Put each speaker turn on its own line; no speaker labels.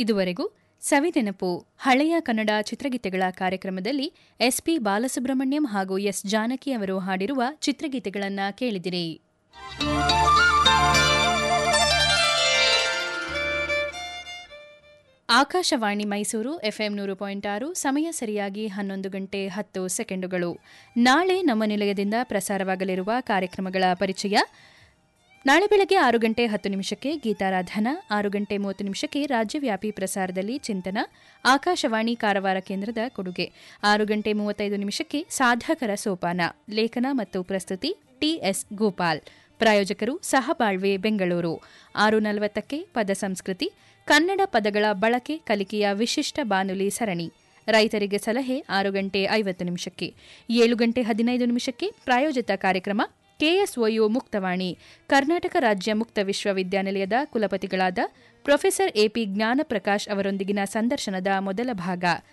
ಇದುವರೆಗೂ ಸವಿನೆನಪು ಹಳೆಯ ಕನ್ನಡ ಚಿತ್ರಗೀತೆಗಳ ಕಾರ್ಯಕ್ರಮದಲ್ಲಿ ಎಸ್ಪಿ ಬಾಲಸುಬ್ರಹ್ಮಣ್ಯಂ ಹಾಗೂ ಎಸ್ ಜಾನಕಿ ಅವರು ಹಾಡಿರುವ ಚಿತ್ರಗೀತೆಗಳನ್ನು ಕೇಳಿದಿರಿ ಆಕಾಶವಾಣಿ ಮೈಸೂರು ಎಫ್ಎಂ ನೂರು ಪಾಯಿಂಟ್ ಆರು ಸಮಯ ಸರಿಯಾಗಿ ಹನ್ನೊಂದು ಗಂಟೆ ಹತ್ತು ಸೆಕೆಂಡುಗಳು ನಾಳೆ ನಮ್ಮ ನಿಲಯದಿಂದ ಪ್ರಸಾರವಾಗಲಿರುವ ಕಾರ್ಯಕ್ರಮಗಳ ಪರಿಚಯ ನಾಳೆ ಬೆಳಗ್ಗೆ ಆರು ಗಂಟೆ ಹತ್ತು ನಿಮಿಷಕ್ಕೆ ಗೀತಾರಾಧನಾ ಆರು ಗಂಟೆ ಮೂವತ್ತು ನಿಮಿಷಕ್ಕೆ ರಾಜ್ಯವ್ಯಾಪಿ ಪ್ರಸಾರದಲ್ಲಿ ಚಿಂತನ ಆಕಾಶವಾಣಿ ಕಾರವಾರ ಕೇಂದ್ರದ ಕೊಡುಗೆ ಆರು ಗಂಟೆ ಮೂವತ್ತೈದು ನಿಮಿಷಕ್ಕೆ ಸಾಧಕರ ಸೋಪಾನ ಲೇಖನ ಮತ್ತು ಪ್ರಸ್ತುತಿ ಟಿಎಸ್ ಗೋಪಾಲ್ ಪ್ರಾಯೋಜಕರು ಸಹಬಾಳ್ವೆ ಬೆಂಗಳೂರು ಆರು ನಲವತ್ತಕ್ಕೆ ಪದ ಸಂಸ್ಕೃತಿ ಕನ್ನಡ ಪದಗಳ ಬಳಕೆ ಕಲಿಕೆಯ ವಿಶಿಷ್ಟ ಬಾನುಲಿ ಸರಣಿ ರೈತರಿಗೆ ಸಲಹೆ ಆರು ಗಂಟೆ ಐವತ್ತು ನಿಮಿಷಕ್ಕೆ ಏಳು ಗಂಟೆ ಹದಿನೈದು ನಿಮಿಷಕ್ಕೆ ಪ್ರಾಯೋಜಿತ ಕಾರ್ಯಕ್ರಮ ಕೆಎಸ್ಒಯು ಮುಕ್ತವಾಣಿ ಕರ್ನಾಟಕ ರಾಜ್ಯ ಮುಕ್ತ ವಿಶ್ವವಿದ್ಯಾನಿಲಯದ ಕುಲಪತಿಗಳಾದ ಪ್ರೊಫೆಸರ್ ಎಪಿ ಜ್ಞಾನಪ್ರಕಾಶ್ ಅವರೊಂದಿಗಿನ ಸಂದರ್ಶನದ ಮೊದಲ ಭಾಗ